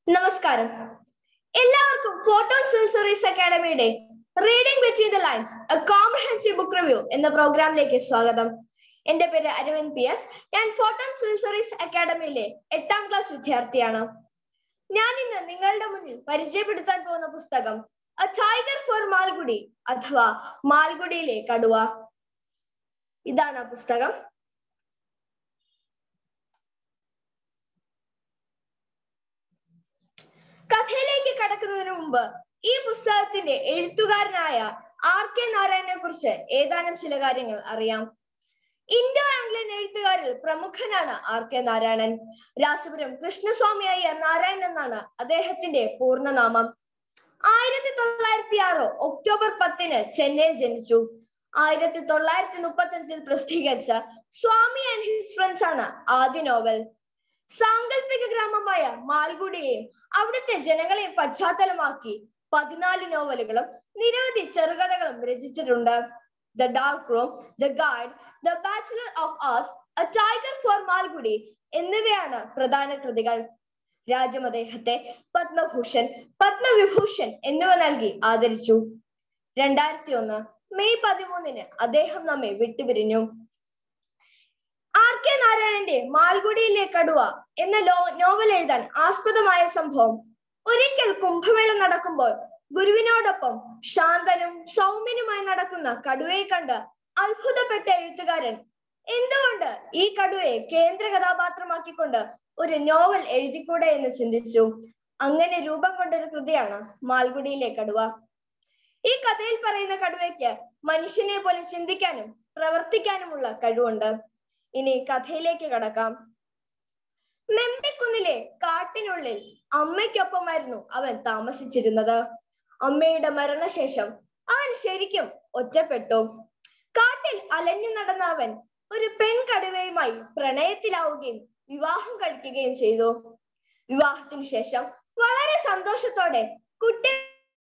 നമസ്കാരം എല്ലാവർക്കും photon sensories അക്കാഡമിയുടെ reading between the lines a comprehensive book review എന്ന പ്രോഗ്രാമിലേക്ക് സ്വാഗതം എന്റെ പേര് അരവിന്ദ് പി എസ് ഞാൻ ഫോട്ടോൺ സെൻസറീസ് അക്കാഡമിയിലെ എട്ടാം ക്ലാസ് വിദ്യാർത്ഥിയാണ് ഞാൻ ഇന്ന് നിങ്ങളുടെ മുന്നിൽ പരിചയപ്പെടുത്താൻ പോകുന്ന പുസ്തകം എ ടൈഗർ ഫോർ മാൽഗുഡി അഥവാ മാൽഗുഡിയിലെ കടുവ ഇതാണ് ആ പുസ്തകം കഥയിലേക്ക് കടക്കുന്നതിന് മുമ്പ് ഈ പുസ്തകത്തിന്റെ എഴുത്തുകാരനായ ആർ കെ നാരായണനെ കുറിച്ച് ഏതാനും ചില കാര്യങ്ങൾ അറിയാം ഇൻഡോ ആംഗ്ലൻ എഴുത്തുകാരിൽ പ്രമുഖനാണ് ആർ കെ നാരായണൻ രാസപുരം കൃഷ്ണസ്വാമി അയ്യർ നാരായണൻ എന്നാണ് അദ്ദേഹത്തിന്റെ പൂർണ്ണനാമം ആയിരത്തി തൊള്ളായിരത്തി ആറ് ഒക്ടോബർ പത്തിന് ചെന്നൈയിൽ ജനിച്ചു ആയിരത്തി തൊള്ളായിരത്തി മുപ്പത്തി അഞ്ചിൽ പ്രസിദ്ധീകരിച്ച സ്വാമി ആൻഡ് ഹിസ് ഫ്രണ്ട്സ് ആണ് ആദ്യ നോവൽ സാങ്കല്പിക ഗ്രാമമായ മാൽഗുഡിയെയും അവിടുത്തെ ജനങ്ങളെയും പശ്ചാത്തലമാക്കി പതിനാല് നോവലുകളും നിരവധി ചെറുകഥകളും രചിച്ചിട്ടുണ്ട് the dark room the guide the bachelor of arts a tiger for Malgudi എന്നിവയാണ് പ്രധാന കൃതികൾ രാജ്യം അദ്ദേഹത്തെ പത്മഭൂഷൺ പത്മവിഭൂഷൺ എന്നിവ നൽകി ആദരിച്ചു രണ്ടായിരത്തി ഒന്ന് മെയ് പതിമൂന്നിന് അദ്ദേഹം നമ്മെ വിട്ടുപിരിഞ്ഞു ആർ കെ നാരായണന്റെ മാൽഗുഡിയിലെ കടുവ എന്ന ലോ നോവൽ എഴുതാൻ ആസ്പദമായ സംഭവം ഒരിക്കൽ കുംഭമേള നടക്കുമ്പോൾ ഗുരുവിനോടൊപ്പം ശാന്തനും സൗമ്യനുമായി നടക്കുന്ന കടുവയെ കണ്ട് അത്ഭുതപ്പെട്ട എഴുത്തുകാരൻ എന്തുകൊണ്ട് ഈ കടുവയെ കേന്ദ്ര കഥാപാത്രമാക്കിക്കൊണ്ട് ഒരു നോവൽ എഴുതിക്കൂടെ എന്ന് ചിന്തിച്ചു അങ്ങനെ രൂപം കൊണ്ട ഒരു കൃതിയാണ് മാൽഗുഡിയിലെ കടുവ ഈ കഥയിൽ പറയുന്ന കടുവയ്ക്ക് മനുഷ്യനെ പോലെ ചിന്തിക്കാനും പ്രവർത്തിക്കാനുമുള്ള കഴിവുണ്ട് ഇനി കഥയിലേക്ക് കടക്കാം മെമ്പിക്കുന്നിലെ കാട്ടിനുള്ളിൽ അമ്മയ്ക്കൊപ്പമായിരുന്നു അവൻ താമസിച്ചിരുന്നത് അമ്മയുടെ മരണശേഷം അവൻ ശരിക്കും ഒറ്റപ്പെട്ടു കാട്ടിൽ അലഞ്ഞു നടന്ന അവൻ ഒരു പെൺകടുവയുമായി പ്രണയത്തിലാവുകയും വിവാഹം കഴിക്കുകയും ചെയ്തു വിവാഹത്തിനു ശേഷം വളരെ സന്തോഷത്തോടെ കുട്ടി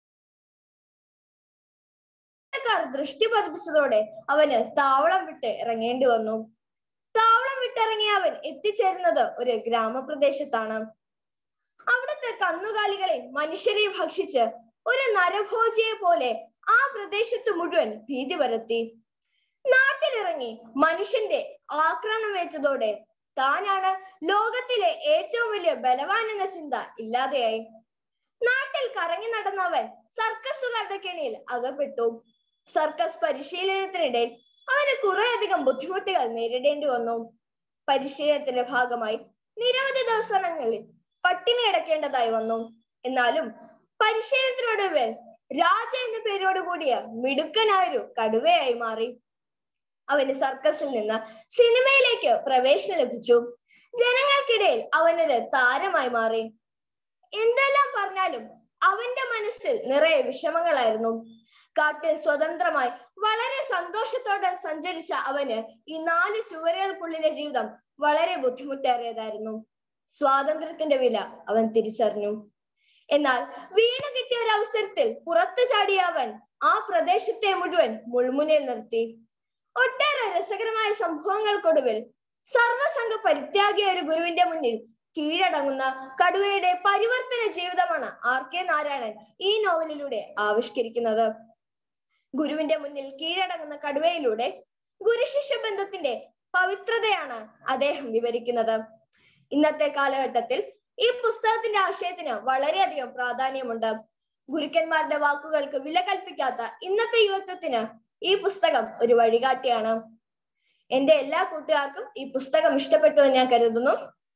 ദൃഷ്ടി പതിപ്പിച്ചതോടെ അവന് താവളം വിട്ട് ഇറങ്ങേണ്ടി വന്നു താവളം വിട്ടിറങ്ങിയ അവൻ എത്തിച്ചേരുന്നത് ഒരു ഗ്രാമപ്രദേശത്താണ് അവിടുത്തെ കന്നുകാലികളെ മനുഷ്യരെയും ഭക്ഷിച്ച് ഒരു നരഭോജിയെ പോലെ ആ പ്രദേശത്ത് മുഴുവൻ ഭീതി പരത്തി നാട്ടിലിറങ്ങി മനുഷ്യന്റെ ആക്രമണമേറ്റതോടെ താനാണ് ലോകത്തിലെ ഏറ്റവും വലിയ ബലവാൻ എന്ന ചിന്ത ഇല്ലാതെയായി നാട്ടിൽ കറങ്ങി നടന്നവൻ സർക്കസുകാരുടെ കെണിയിൽ അകപ്പെട്ടു സർക്കസ് പരിശീലനത്തിനിടയിൽ അവന് കുറേയധികം ബുദ്ധിമുട്ടുകൾ നേരിടേണ്ടി വന്നു പരിശീലനത്തിന്റെ ഭാഗമായി നിരവധി ദിവസങ്ങളിൽ പട്ടിണി കിടക്കേണ്ടതായി വന്നു എന്നാലും പരിശീലനത്തിനൊടുവിൽ രാജ എന്ന പേരോട് കൂടിയ മിടുക്കനായൊരു കടുവയായി മാറി അവന് സർക്കസിൽ നിന്ന് സിനിമയിലേക്ക് പ്രവേശനം ലഭിച്ചു ജനങ്ങൾക്കിടയിൽ അവനൊരു താരമായി മാറി എന്തെല്ലാം പറഞ്ഞാലും അവന്റെ മനസ്സിൽ നിറയെ വിഷമങ്ങളായിരുന്നു കാട്ടിൽ സ്വതന്ത്രമായി വളരെ സന്തോഷത്തോടെ സഞ്ചരിച്ച അവന് ഈ നാല് ചുവരുകൾക്കുള്ളിലെ ജീവിതം വളരെ ബുദ്ധിമുട്ടേറിയതായിരുന്നു സ്വാതന്ത്ര്യത്തിന്റെ വില അവൻ തിരിച്ചറിഞ്ഞു എന്നാൽ വീണ് കിട്ടിയ ഒരു അവസരത്തിൽ പുറത്തു ചാടിയ അവൻ ആ പ്രദേശത്തെ മുഴുവൻ മുൾമുനയിൽ നിർത്തി ഒട്ടേറെ രസകരമായ സംഭവങ്ങൾക്കൊടുവിൽ സർവസംഘ പരിത്യാഗിയ ഒരു ഗുരുവിന്റെ മുന്നിൽ കീഴടങ്ങുന്ന കടുവയുടെ പരിവർത്തന ജീവിതമാണ് ആർ കെ നാരായണൻ ഈ നോവലിലൂടെ ആവിഷ്കരിക്കുന്നത് ഗുരുവിന്റെ മുന്നിൽ കീഴടങ്ങുന്ന കടുവയിലൂടെ ഗുരുശിഷ്യ ബന്ധത്തിന്റെ പവിത്രതയാണ് അദ്ദേഹം വിവരിക്കുന്നത് ഇന്നത്തെ കാലഘട്ടത്തിൽ ഈ പുസ്തകത്തിന്റെ ആശയത്തിന് വളരെയധികം പ്രാധാന്യമുണ്ട് ഗുരുക്കന്മാരുടെ വാക്കുകൾക്ക് വില കൽപ്പിക്കാത്ത ഇന്നത്തെ യുവത്വത്തിന് ഈ പുസ്തകം ഒരു വഴികാട്ടിയാണ് എന്റെ എല്ലാ കൂട്ടുകാർക്കും ഈ പുസ്തകം ഇഷ്ടപ്പെട്ടു എന്ന് ഞാൻ കരുതുന്നു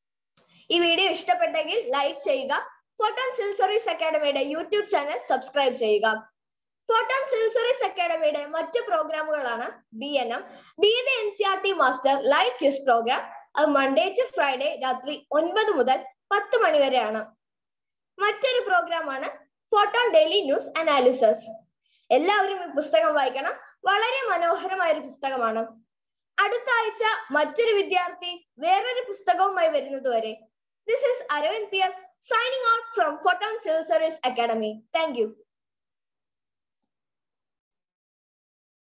ഈ വീഡിയോ ഇഷ്ടപ്പെട്ടെങ്കിൽ ലൈക്ക് ചെയ്യുക ഫോട്ടോൺ സിൽസറീസ് അക്കാഡമിയുടെ യൂട്യൂബ് ചാനൽ സബ്സ്ക്രൈബ് ചെയ്യുക ഫോട്ടോൺ സിൽസറീസ് അക്കാഡമിയുടെ മറ്റ് പ്രോഗ്രാമുകളാണ് B N M B the N C R T master live quiz program അത് മൺഡേ ടു ഫ്രൈഡേ രാത്രി ഒൻപത് മുതൽ പത്ത് മണി വരെയാണ് മറ്റൊരു പ്രോഗ്രാമാണ് ഫോട്ടോൺ ഡെയിലി ന്യൂസ് അനാലിസിസ് എല്ലാവരും ഈ പുസ്തകം വായിക്കണം വളരെ മനോഹരമായ ഒരു പുസ്തകമാണ് അടുത്ത ആഴ്ച മറ്റൊരു വിദ്യാർത്ഥി വേറൊരു പുസ്തകവുമായി വരുന്നത് വരെ this is Aravind P S signing out from Photon Civil Service Academy. Thank you.